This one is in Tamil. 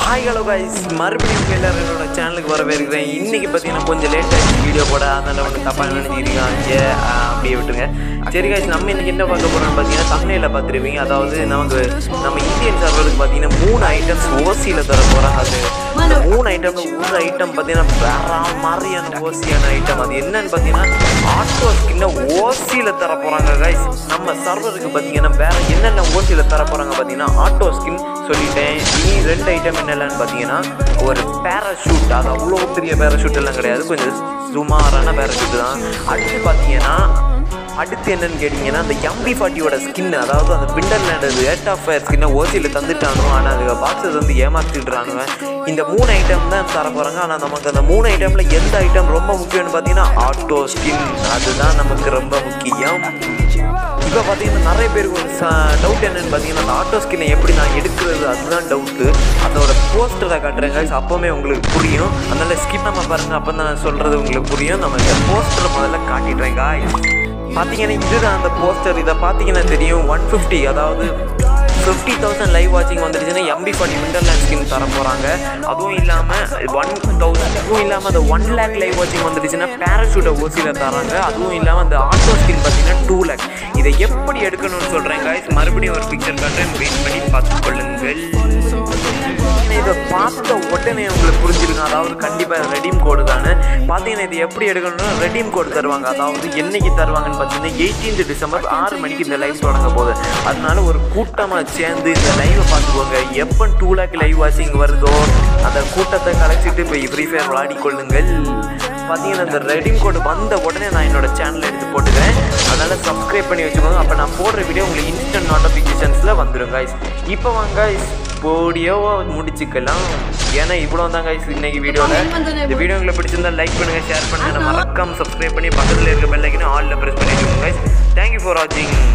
ஹாய் ஹலோ கைஸ் மறுபடியும் உங்க எல்லாரும் என்னோட சேனலுக்கு வரவேற்கிறேன் இன்னைக்கு பார்த்தீங்கன்னா கொஞ்சம் லேட் ஆகிடுச்சு வீடியோ போட அதனால ஒன்று தப்பாக நினைச்சிருக்காங்க அப்படியே விட்டுருங்க சரி கைஸ் நம்ம இன்னைக்கு என்ன பார்க்க போறோம்னு பார்த்தீங்கன்னா தமிழில் பார்த்துருப்பீங்க அதாவது நமக்கு நம்ம இந்தியன் சர்வருக்கு பார்த்தீங்கன்னா மூணு ஐட்டம்ஸ் ஓசியில் தர போகிறாங்க அது அந்த மூணு ஐட்டம்ல ஒரு ஐட்டம் பார்த்தீங்கன்னா வேற மாதிரியான ஓசியான ஐட்டம் அது என்னன்னு பார்த்தீங்கன்னா ஆட்டோ ஸ்கின்னை ஓசியில் தர போகிறாங்க கைஸ் நம்ம சர்வருக்கு பார்த்தீங்கன்னா வேற என்னென்ன ஓசியில் தர போகிறாங்க பார்த்தீங்கன்னா ஆட்டோ ஸ்கின் சொல்லிட்டேன் இனி ரெண்டு ஐட்டம் என்னென்னு பார்த்தீங்கன்னா ஒரு பேராஷூட் அது அவ்வளோ பெரிய பேராஷூட் எல்லாம் கிடையாது கொஞ்சம் சுமாரான பேராஷூட் தான் அடுத்து பார்த்தீங்கன்னா அடுத்து என்னன்னு கேட்டிங்கன்னா அந்த எம்பி ஃபார்ட்டியோட ஸ்கின் அதாவது அந்த பிண்டர்லேண்ட் ரேட் ஆஃப் ஃபயர் ஸ்கின்னை ஓசியில் தந்துட்டானோ ஆனால் அது பாக்ஸஸ் வந்து ஏமாற்றிட்டுறானுங்க இந்த மூணு ஐட்டம் தான் தர போகிறாங்க ஆனால் நமக்கு அந்த மூணு ஐட்டமில் எந்த ஐட்டம் ரொம்ப முக்கியம்னு பார்த்தீங்கன்னா ஆட்டோ ஸ்கின் அதுதான் நமக்கு ரொம்ப முக்கியம் இப்போ பார்த்தீங்கன்னா நிறைய பேருக்கு ஒரு டவுட் என்னன்னு பார்த்தீங்கன்னா அந்த ஆட்டோ ஸ்கின்னை எப்படி நான் எடுக்கிறது அதுதான் டவுட்டு அதோட போஸ்டரை காட்டுறேன் guys அப்போவுமே உங்களுக்கு புரியும் அதனால ஸ்கிப் நம்ம பாருங்க அப்போ தான் நான் சொல்கிறது உங்களுக்கு புரியும் நம்ம இந்த போஸ்டரை முதல்ல காட்டிடுறேன் guys பார்த்தீங்கன்னா இதுதான் அந்த போஸ்டர் இதை பார்த்தீங்கன்னா தெரியும் ஒன் ஃபிஃப்டி அதாவது ஃபிஃப்டி தௌசண்ட் லைவ் வாட்சிங் வந்துருச்சுன்னா எம்பி ஃபார்ட்டி விண்டர்லேண்ட் ஸ்கின் தர போகிறாங்க அதுவும் இல்லாமல் ஒன் தௌசண்ட் அதுவும் இல்லாமல் அந்த ஒன் லேக் லைவ் வாட்சிங் வந்துருச்சுன்னா பேராஷூட்டை ஓசியில் தராங்க அதுவும் இல்லாமல் அந்த ஆட்டோ ஸ்கின் பார்த்தீங்கன்னா டூ லேக் இதை எப்படி எடுக்கணும்னு சொல்கிறேன் காய்ஸ் மறுபடியும் ஒரு பிக்சர் காட்டுறேன் வெயிட் பண்ணி பார்த்துக்கொள்ளுங்கள் இதை பார்த்த உடனே உங்களுக்கு புரிஞ்சிருக்கும் அதாவது கண்டிப்பாக ரெடீம் கோடு தானே பார்த்தீங்கன்னா இது எப்படி எடுக்கணும்னா ரெடீம் கோடு தருவாங்க அதாவது என்னைக்கு தருவாங்கன்னு பார்த்தீங்கன்னா எயிட்டீன்த் டிசம்பர் ஆறு மணிக்கு இந்த லைவ் தொடங்க போகுது அதனால ஒரு கூட்டமாக சேர்ந்து இந்த லைவை பார்த்துக்கோங்க எப்போ டூ லேக் லைவ் வாட்சிங் வருதோ அந்த கூட்டத்தை கலைச்சிட்டு போய் ஃப்ரீ ஃபயர் விளையாடிக்கொள்ளுங்கள் பார்த்தீங்கன்னா இந்த ரெடீம் கோடு வந்த உடனே நான் என்னோட சேனலை எடுத்து போட்டுக்கிறேன் அதனால் சப்ஸ்கிரைப் பண்ணி வச்சுக்கோங்க அப்போ நான் போடுற வீடியோ உங்களுக்கு இன்ஸ்டன்ட் நோட்டிஃபிகேஷன்ஸில் வந்துடும் guys இப்போ வாங்க guys போடியோவை முடிச்சுக்கலாம் ஏன்னா இவ்வளோ தான் guys இன்னைக்கு வீடியோவில் இந்த வீடியோ உங்களுக்கு பிடிச்சிருந்தா லைக் பண்ணுங்கள் ஷேர் பண்ணுங்கள் மறக்காம சப்ஸ்கிரைப் பண்ணி பக்கத்தில் இருக்க பெல் ஐக்கனை ஆலில் ப்ரெஸ் பண்ணி வச்சுக்கோங்க guys தேங்க்யூ ஃபார் வாட்சிங்